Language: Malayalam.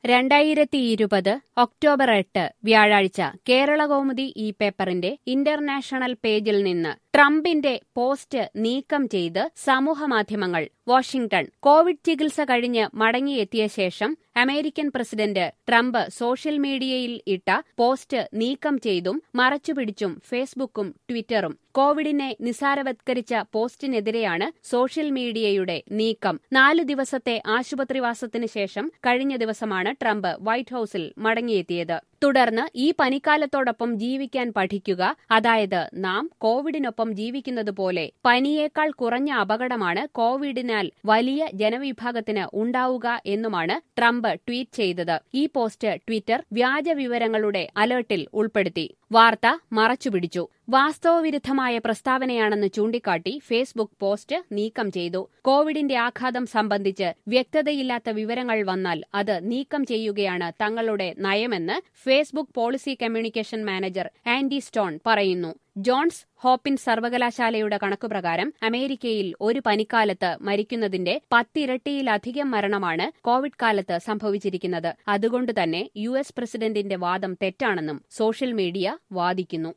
രണ്ടായിരത്തി ഇരുപത് ഒക്ടോബർ എട്ട് വ്യാഴാഴ്ച കേരളകൗമുദി ഈ പേപ്പറിന്റെ ഇന്റർനാഷണൽ പേജിൽ നിന്ന് ട്രംപിന്റെ പോസ്റ്റ് നീക്കം ചെയ്ത് സമൂഹമാധ്യമങ്ങൾ വാഷിംഗ്ടൺ കോവിഡ് ചികിത്സ കഴിഞ്ഞ് മടങ്ങിയെത്തിയ ശേഷം അമേരിക്കൻ പ്രസിഡന്റ് ട്രംപ് സോഷ്യൽ മീഡിയയിൽ ഇട്ട പോസ്റ്റ് നീക്കം ചെയ്തും മറച്ചുപിടിച്ചും ഫേസ്ബുക്കും ട്വിറ്ററും കോവിഡിനെ നിസാരവത്കരിച്ച പോസ്റ്റിനെതിരെയാണ് സോഷ്യൽ മീഡിയയുടെ നീക്കം നാലു ദിവസത്തെ ആശുപത്രിവാസത്തിന് ശേഷം കഴിഞ്ഞ ദിവസമാണ് ട്രംപ് വൈറ്റ് ഹൌസിൽ മടങ്ങിയെത്തിയത് തുടർന്ന് ഈ പനിക്കാലത്തോടൊപ്പം ജീവിക്കാൻ പഠിക്കുക അതായത് നാം കോവിഡിനൊപ്പം ജീവിക്കുന്നത് പോലെ പനിയേക്കാൾ കുറഞ്ഞ അപകടമാണ് കോവിഡിനാൽ വലിയ ജനവിഭാഗത്തിന് ഉണ്ടാവുക എന്നുമാണ് ട്രംപ് ട്വീറ്റ് ചെയ്തത് ഈ പോസ്റ്റ് ട്വിറ്റർ വ്യാജ വിവരങ്ങളുടെ അലേർട്ടിൽ ഉൾപ്പെടുത്തി വാർത്ത മറച്ചുപിടിച്ചു വാസ്തവവിരുദ്ധമായ പ്രസ്താവനയാണെന്ന് ചൂണ്ടിക്കാട്ടി ഫേസ്ബുക്ക് പോസ്റ്റ് നീക്കം ചെയ്തു കോവിഡിന്റെ ആഘാതം സംബന്ധിച്ച് വ്യക്തതയില്ലാത്ത വിവരങ്ങൾ വന്നാൽ അത് നീക്കം ചെയ്യുകയാണ് തങ്ങളുടെ നയമെന്ന് Facebook policy communication manager Andy Stone പറയുന്നു ജോൺസ് ഹോപ്പിൻസ് സർവകലാശാലയുടെ കണക്കുപ്രകാരം അമേരിക്കയിൽ ഒരു പനിക്കാലത്ത് മരിക്കുന്നതിന്റെ പത്തിരട്ടിയിലധികം മരണമാണ് കോവിഡ് കാലത്ത് സംഭവിച്ചിരിക്കുന്നത് അതുകൊണ്ടുതന്നെ യു എസ് പ്രസിഡന്റിന്റെ വാദം തെറ്റാണെന്നും സോഷ്യൽ മീഡിയ വാദിക്കുന്നു